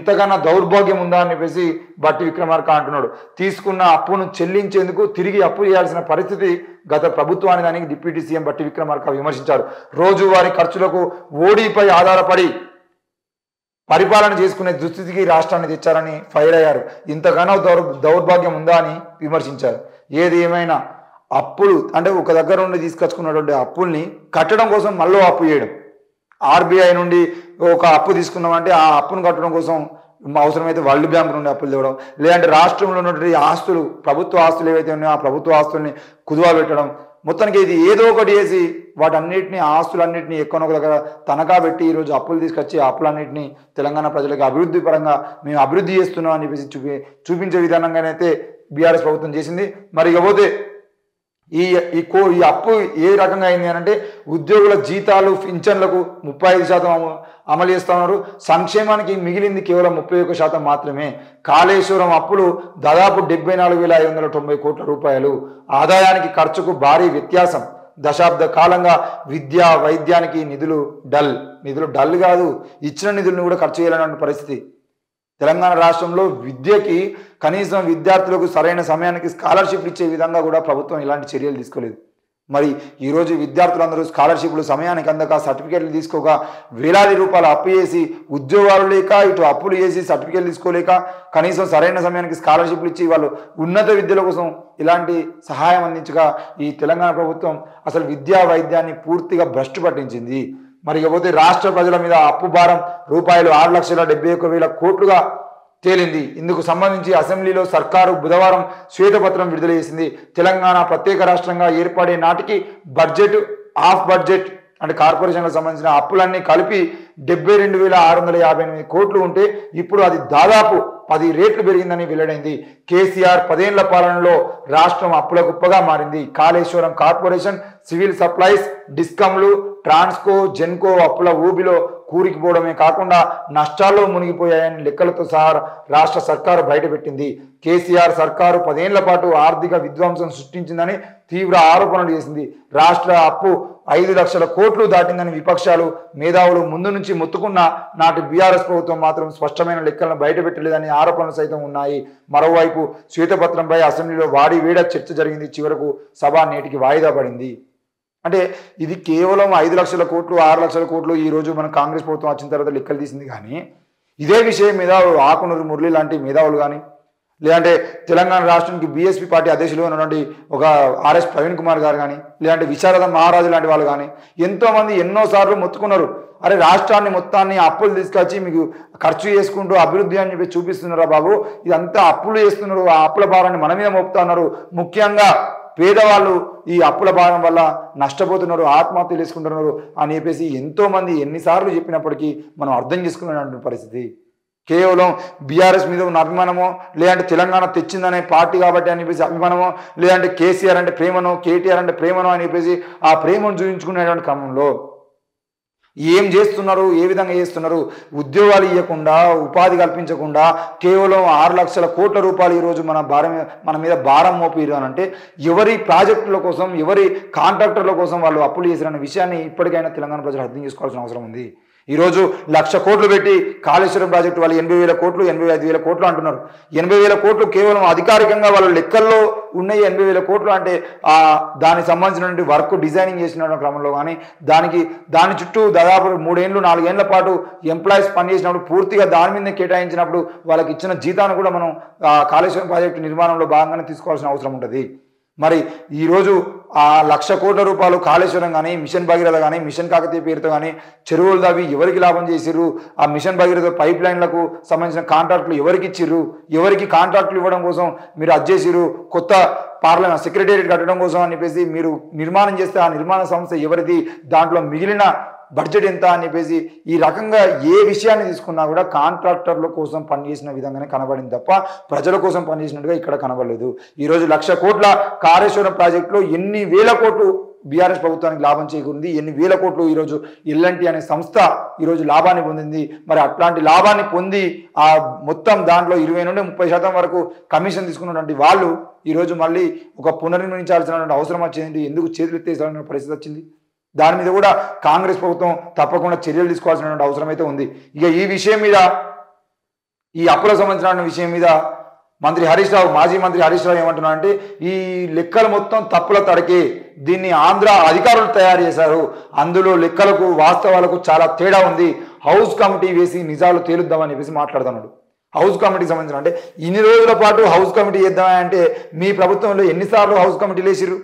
ఇంతకన్నా దౌర్భాగ్యం ఉందా అని చెప్పేసి బట్టి విక్రమార్క అంటున్నాడు తీసుకున్న అప్పును చెల్లించేందుకు తిరిగి అప్పు చేయాల్సిన పరిస్థితి గత ప్రభుత్వానికి దానికి డిప్యూటీ సీఎం బట్టి విక్రమార్క విమర్శించారు రోజువారీ ఖర్చులకు ఓడీపై ఆధారపడి పరిపాలన చేసుకునే దుస్థితికి రాష్ట్రాన్ని తెచ్చారని ఫైర్ అయ్యారు ఇంతగానో దౌర్ దౌర్భాగ్యం ఉందా అని విమర్శించారు ఏది ఏమైనా అప్పులు అంటే ఒక దగ్గర నుండి తీసుకొచ్చుకున్నటువంటి అప్పుల్ని కట్టడం కోసం మళ్ళీ అప్పు చేయడం ఆర్బీఐ నుండి ఒక అప్పు తీసుకున్నామంటే ఆ అప్పును కట్టడం కోసం అవసరమైతే వరల్డ్ బ్యాంక్ నుండి అప్పులు తేవడం లేదంటే రాష్ట్రంలో ఉన్నటువంటి ఆస్తులు ప్రభుత్వ ఆస్తులు ఏవైతే ఉన్నాయో ఆ ప్రభుత్వ ఆస్తుల్ని కుదువా పెట్టడం మొత్తానికి ఇది ఏదో ఒకటి చేసి వాటన్నిటిని ఆస్తులన్నింటినీ ఎక్కడో ఒక దగ్గర తనఖా పెట్టి ఈరోజు అప్పులు తీసుకొచ్చి ఆ అప్పులన్నింటినీ తెలంగాణ ప్రజలకు అభివృద్ధి పరంగా మేము అభివృద్ధి చేస్తున్నాం అని చెప్పేసి చూపి చూపించే విధానంగానైతే బీఆర్ఎస్ ప్రభుత్వం చేసింది మరి ఇకపోతే ఈ ఈ కో ఈ అప్పు ఏ రకంగా అయింది అని అంటే ఉద్యోగుల జీతాలు పింఛన్లకు ముప్పై ఐదు శాతం అమ- అమలు చేస్తా ఉన్నారు సంక్షేమానికి మిగిలింది కేవలం ముప్పై ఒక్క శాతం మాత్రమే కాళేశ్వరం అప్పులు దాదాపు డెబ్బై నాలుగు వేల ఐదు వందల తొంభై కోట్ల రూపాయలు ఆదాయానికి ఖర్చుకు భారీ వ్యత్యాసం దశాబ్ద కాలంగా విద్య వైద్యానికి నిధులు డల్ నిధులు డల్ కాదు ఇచ్చిన నిధులను కూడా ఖర్చు చేయాలన్న పరిస్థితి తెలంగాణ రాష్ట్రంలో విద్యకి కనీసం విద్యార్థులకు సరైన సమయానికి స్కాలర్షిప్లు ఇచ్చే విధంగా కూడా ప్రభుత్వం ఇలాంటి చర్యలు తీసుకోలేదు మరి ఈరోజు విద్యార్థులందరూ స్కాలర్షిప్లు సమయానికి అందక సర్టిఫికేట్లు తీసుకోక వేలాది రూపాయలు అప్పు చేసి ఉద్యోగాలు లేక ఇటు అప్పులు చేసి సర్టిఫికేట్లు తీసుకోలేక కనీసం సరైన సమయానికి స్కాలర్షిప్లు ఇచ్చి వాళ్ళు ఉన్నత విద్యల కోసం ఇలాంటి సహాయం అందించగా ఈ తెలంగాణ ప్రభుత్వం అసలు విద్యా వైద్యాన్ని పూర్తిగా భ్రష్టు పట్టించింది మరి ఇకపోతే రాష్ట్ర ప్రజల మీద అప్పు భారం రూపాయలు ఆరు లక్షల డెబ్బై ఒక్క వేల కోట్లుగా తేలింది ఇందుకు సంబంధించి అసెంబ్లీలో సర్కారు బుధవారం శ్వేతపత్రం విడుదల చేసింది తెలంగాణ ప్రత్యేక రాష్ట్రంగా ఏర్పడే నాటికి బడ్జెట్ ఆఫ్ బడ్జెట్ అంటే కార్పొరేషన్లకు సంబంధించిన అప్పులన్నీ కలిపి డెబ్బై రెండు వేల ఆరు వందల యాభై ఎనిమిది కోట్లు ఉంటే ఇప్పుడు అది దాదాపు పది రేట్లు పెరిగిందని వెల్లడైంది కేసీఆర్ పదేళ్ల పాలనలో రాష్ట్రం అప్పుల కుప్పగా మారింది కాళేశ్వరం కార్పొరేషన్ సివిల్ సప్లైస్ డిస్కమ్లు ట్రాన్స్కో జెన్కో అప్పుల ఊబిలో కూరికిపోవడమే కాకుండా నష్టాల్లో మునిగిపోయాయని లెక్కలతో సహా రాష్ట్ర సర్కారు బయటపెట్టింది కేసీఆర్ సర్కారు పదేళ్ల పాటు ఆర్థిక విధ్వంసం సృష్టించిందని తీవ్ర ఆరోపణలు చేసింది రాష్ట్ర అప్పు ఐదు లక్షల కోట్లు దాటిందని విపక్షాలు మేధావులు ముందు నుంచి మొత్తుకున్న నాటి బీఆర్ఎస్ ప్రభుత్వం మాత్రం స్పష్టమైన లెక్కలను బయటపెట్టలేదని ఆరోపణలు సైతం ఉన్నాయి మరోవైపు శ్వేతపత్రంపై అసెంబ్లీలో వాడి వేడ చర్చ జరిగింది చివరకు సభ నేటికి వాయిదా పడింది అంటే ఇది కేవలం ఐదు లక్షల కోట్లు ఆరు లక్షల కోట్లు ఈ రోజు మన కాంగ్రెస్ ప్రభుత్వం వచ్చిన తర్వాత లెక్కలు తీసింది కానీ ఇదే విషయం మీద ఆకునూరు మురళి లాంటి మేధావులు కానీ లేదంటే తెలంగాణ రాష్ట్రానికి బీఎస్పీ పార్టీ అధ్యక్షులు ఉన్నటువంటి ఒక ఆర్ఎస్ ప్రవీణ్ కుమార్ గారు కానీ లేదంటే విశారద మహారాజు లాంటి వాళ్ళు కానీ ఎంతో మంది ఎన్నోసార్లు మొత్తుకున్నారు అరే రాష్ట్రాన్ని మొత్తాన్ని అప్పులు తీసుకొచ్చి మీకు ఖర్చు చేసుకుంటూ అభివృద్ధి అని చెప్పి చూపిస్తున్నారా బాబు ఇదంతా అప్పులు చేస్తున్నారు ఆ అప్పుల భారాన్ని మన మీద మోపుతున్నారు ముఖ్యంగా పేదవాళ్ళు ఈ అప్పుల భారం వల్ల నష్టపోతున్నారు ఆత్మహత్యలు చేసుకుంటున్నారు అని చెప్పేసి ఎంతో మంది ఎన్నిసార్లు చెప్పినప్పటికీ మనం అర్థం చేసుకున్నటువంటి పరిస్థితి కేవలం బీఆర్ఎస్ మీద ఉన్న అభిమానమో లేదంటే తెలంగాణ తెచ్చిందనే పార్టీ కాబట్టి అని చెప్పేసి అభిమానమో లేదంటే కేసీఆర్ అంటే ప్రేమనో కేటీఆర్ అంటే ప్రేమనో అని చెప్పేసి ఆ ప్రేమను చూపించుకునేటువంటి క్రమంలో ఏం చేస్తున్నారు ఏ విధంగా చేస్తున్నారు ఉద్యోగాలు ఇవ్వకుండా ఉపాధి కల్పించకుండా కేవలం ఆరు లక్షల కోట్ల రూపాయలు ఈరోజు మన భారం మన మీద భారం మోపిరు అని అంటే ఎవరి ప్రాజెక్టుల కోసం ఎవరి కాంట్రాక్టర్ల కోసం వాళ్ళు అప్పులు చేశారన్న విషయాన్ని ఇప్పటికైనా తెలంగాణ ప్రజలు అర్థం చేసుకోవాల్సిన అవసరం ఉంది ఈరోజు లక్ష కోట్లు పెట్టి కాళేశ్వరం ప్రాజెక్టు వాళ్ళు ఎనభై వేల కోట్లు ఎనభై ఐదు వేల కోట్లు అంటున్నారు ఎనభై వేల కోట్లు కేవలం అధికారికంగా వాళ్ళ లెక్కల్లో ఉన్నాయి ఎనభై వేల కోట్లు అంటే ఆ దానికి సంబంధించినటువంటి వర్క్ డిజైనింగ్ చేసిన క్రమంలో కానీ దానికి దాని చుట్టూ దాదాపు మూడేళ్ళు నాలుగేళ్ల పాటు ఎంప్లాయీస్ పనిచేసినప్పుడు పూర్తిగా దాని మీద కేటాయించినప్పుడు వాళ్ళకి ఇచ్చిన జీతాన్ని కూడా మనం ఆ కాళేశ్వరం ప్రాజెక్టు నిర్మాణంలో భాగంగానే తీసుకోవాల్సిన అవసరం ఉంటుంది మరి ఈరోజు ఆ లక్ష కోట్ల రూపాయలు కాళేశ్వరం కానీ మిషన్ భగీరథ కానీ మిషన్ కాకతీయ పేరుతో కానీ చెరువులు దావి ఎవరికి లాభం చేసిర్రు ఆ మిషన్ భగీరథ పైప్ లైన్లకు సంబంధించిన కాంట్రాక్టులు ఎవరికి ఇచ్చిర్రు ఎవరికి కాంట్రాక్టులు ఇవ్వడం కోసం మీరు అది చేసిర్రు కొత్త పార్లమెంట్ సెక్రటేరియట్ కట్టడం కోసం అని చెప్పేసి మీరు నిర్మాణం చేస్తే ఆ నిర్మాణ సంస్థ ఎవరిది దాంట్లో మిగిలిన బడ్జెట్ ఎంత అని చెప్పేసి ఈ రకంగా ఏ విషయాన్ని తీసుకున్నా కూడా కాంట్రాక్టర్ల కోసం పనిచేసిన విధంగానే కనబడింది తప్ప ప్రజల కోసం పనిచేసినట్టుగా ఇక్కడ కనబడలేదు ఈరోజు లక్ష కోట్ల కాళేశ్వరం ప్రాజెక్టులో ఎన్ని వేల కోట్లు బీఆర్ఎస్ ప్రభుత్వానికి లాభం చేకూరింది ఎన్ని వేల కోట్లు ఈరోజు ఎల్ఎన్టీ అనే సంస్థ ఈరోజు లాభాన్ని పొందింది మరి అట్లాంటి లాభాన్ని పొంది ఆ మొత్తం దాంట్లో ఇరవై నుండి ముప్పై శాతం వరకు కమిషన్ తీసుకున్నటువంటి వాళ్ళు ఈరోజు మళ్ళీ ఒక పునర్నిర్మించాల్సినటువంటి అవసరం వచ్చింది ఎందుకు చేతులు ఎత్తేసాలన్న పరిస్థితి వచ్చింది దాని మీద కూడా కాంగ్రెస్ ప్రభుత్వం తప్పకుండా చర్యలు తీసుకోవాల్సినటువంటి అవసరం అయితే ఉంది ఇక ఈ విషయం మీద ఈ అప్పులకు సంబంధించిన విషయం మీద మంత్రి హరీష్ రావు మాజీ మంత్రి హరీష్ రావు ఏమంటున్నారు అంటే ఈ లెక్కలు మొత్తం తప్పుల తడికి దీన్ని ఆంధ్ర అధికారులు తయారు చేశారు అందులో లెక్కలకు వాస్తవాలకు చాలా తేడా ఉంది హౌస్ కమిటీ వేసి నిజాలు తేలుద్దామని చెప్పేసి మాట్లాడుతున్నాడు హౌస్ కమిటీకి సంబంధించిన అంటే ఇన్ని రోజుల పాటు హౌస్ కమిటీ చేద్దామా అంటే మీ ప్రభుత్వంలో ఎన్నిసార్లు హౌస్ కమిటీలు వేసిరు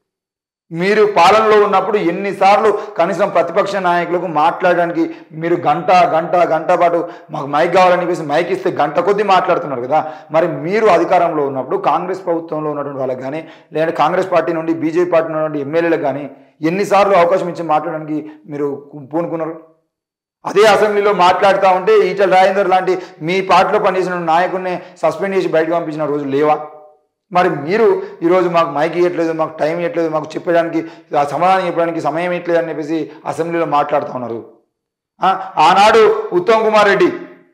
మీరు పాలనలో ఉన్నప్పుడు ఎన్నిసార్లు కనీసం ప్రతిపక్ష నాయకులకు మాట్లాడడానికి మీరు గంట గంట గంట పాటు మాకు మైక్ కావాలని చెప్పేసి మైక్ ఇస్తే గంట కొద్దీ మాట్లాడుతున్నారు కదా మరి మీరు అధికారంలో ఉన్నప్పుడు కాంగ్రెస్ ప్రభుత్వంలో ఉన్నటువంటి వాళ్ళకి కానీ లేదంటే కాంగ్రెస్ పార్టీ నుండి బీజేపీ పార్టీ నుండి ఎమ్మెల్యేలకు కానీ ఎన్నిసార్లు అవకాశం ఇచ్చి మాట్లాడడానికి మీరు పూనుకున్నారు అదే అసెంబ్లీలో మాట్లాడుతూ ఉంటే ఈటల రాజేందర్ లాంటి మీ పార్టీలో పనిచేసిన నాయకుడిని సస్పెండ్ చేసి బయటకు పంపించిన రోజులు లేవా మరి మీరు ఈరోజు మాకు మైక్ ఇవ్వట్లేదు మాకు టైం ఇవ్వట్లేదు మాకు చెప్పడానికి ఆ సమాధానం చెప్పడానికి సమయం ఇవ్వట్లేదు అని చెప్పేసి అసెంబ్లీలో మాట్లాడుతూ ఉన్నారు ఆ, ఆనాడు ఉత్తమ్ కుమార్ రెడ్డి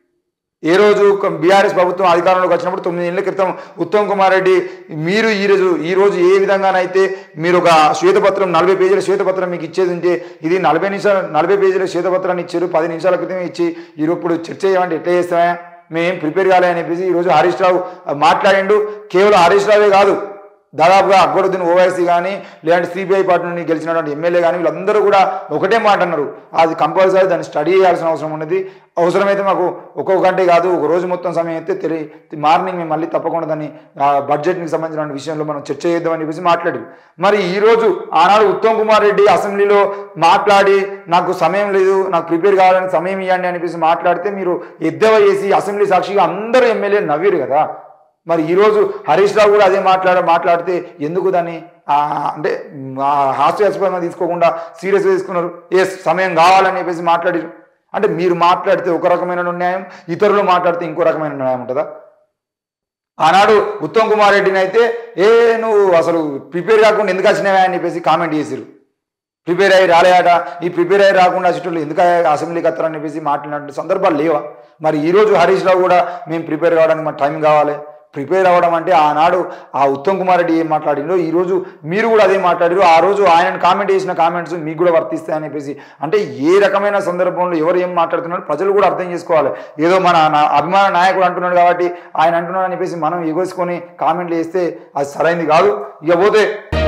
ఏ రోజు బీఆర్ఎస్ ప్రభుత్వం అధికారంలోకి వచ్చినప్పుడు తొమ్మిది ఏళ్ల క్రితం ఉత్తమ్ కుమార్ రెడ్డి మీరు ఈ రోజు ఈ రోజు ఏ విధంగానైతే మీరు ఒక శ్వేతపత్రం నలభై పేజీల శ్వేతపత్రం మీకు ఇచ్చేది ఉంటే ఇది నలభై నిమిషాలు నలభై పేజీల శ్వేతపత్రాన్ని ఇచ్చారు పది నిమిషాల క్రితమే ఇచ్చి ఈరోజు ఇప్పుడు చర్చ చేయమంటే ఎట్లా చేస్తామా మేము ప్రిపేర్ కాలే అని చెప్పేసి ఈరోజు హరీష్ రావు మాట్లాడిండు కేవలం హరీష్ రావే కాదు దాదాపుగా అక్బరుద్దీన్ ఓవైసీ కానీ లేదంటే సిబిఐ పార్టీ నుండి గెలిచినటువంటి ఎమ్మెల్యే కానీ వీళ్ళందరూ కూడా ఒకటే మాట అన్నారు అది కంపల్సరీ దాన్ని స్టడీ చేయాల్సిన అవసరం ఉన్నది అవసరమైతే మాకు ఒక్కొక్క గంటే కాదు ఒక రోజు మొత్తం సమయం అయితే తెలి మార్నింగ్ మేము మళ్ళీ తప్పకుండా దాన్ని ఆ, బడ్జెట్కి సంబంధించిన విషయంలో మనం చర్చ చేద్దామని చెప్పేసి మాట్లాడారు మరి ఈ రోజు ఆనాడు ఉత్తమ్ కుమార్ రెడ్డి అసెంబ్లీలో మాట్లాడి నాకు సమయం లేదు నాకు ప్రిపేర్ కావాలని సమయం ఇవ్వండి అని చెప్పేసి మాట్లాడితే మీరు ఎద్దవ చేసి అసెంబ్లీ సాక్షిగా అందరూ ఎమ్మెల్యేలు నవ్వారు కదా మరి ఈరోజు హరీష్ రావు కూడా అదే మాట్లాడ మాట్లాడితే ఎందుకు దాన్ని ఆ, అంటే ఆ, హాస్యాస్పదంగా తీసుకోకుండా సీరియస్గా తీసుకున్నారు ఏ సమయం కావాలని చెప్పేసి మాట్లాడారు అంటే మీరు మాట్లాడితే ఒక రకమైన న్యాయం ఇతరులు మాట్లాడితే ఇంకో రకమైన న్యాయం ఉంటుందా ఆనాడు ఉత్తమ్ కుమార్ రెడ్డిని అయితే ఏ నువ్వు అసలు ప్రిపేర్ కాకుండా ఎందుకు వచ్చినావా అని చెప్పేసి కామెంట్ చేసిరు ప్రిపేర్ అయ్యి రాలేట ఈ ప్రిపేర్ అయ్యి రాకుండా వచ్చేటోళ్ళు ఎందుకు అసెంబ్లీకి వస్తారని చెప్పేసి మాట్లాడిన సందర్భాలు లేవా మరి ఈ రోజు హరీష్ రావు కూడా మేము ప్రిపేర్ కావడానికి మాకు టైం కావాలి ప్రిపేర్ అవ్వడం అంటే ఆనాడు ఆ ఉత్తమ్ కుమార్ రెడ్డి ఏం మాట్లాడిందో ఈ రోజు మీరు కూడా అదే మాట్లాడారు ఆ రోజు ఆయన కామెంట్ చేసిన కామెంట్స్ మీకు కూడా వర్తిస్తాయని చెప్పేసి అంటే ఏ రకమైన సందర్భంలో ఎవరు ఏం మాట్లాడుతున్నారు ప్రజలు కూడా అర్థం చేసుకోవాలి ఏదో మన నా అభిమాన నాయకుడు అంటున్నాడు కాబట్టి ఆయన అంటున్నాడు అని చెప్పేసి మనం ఎగోసుకొని కామెంట్లు చేస్తే అది సరైంది కాదు ఇక పోతే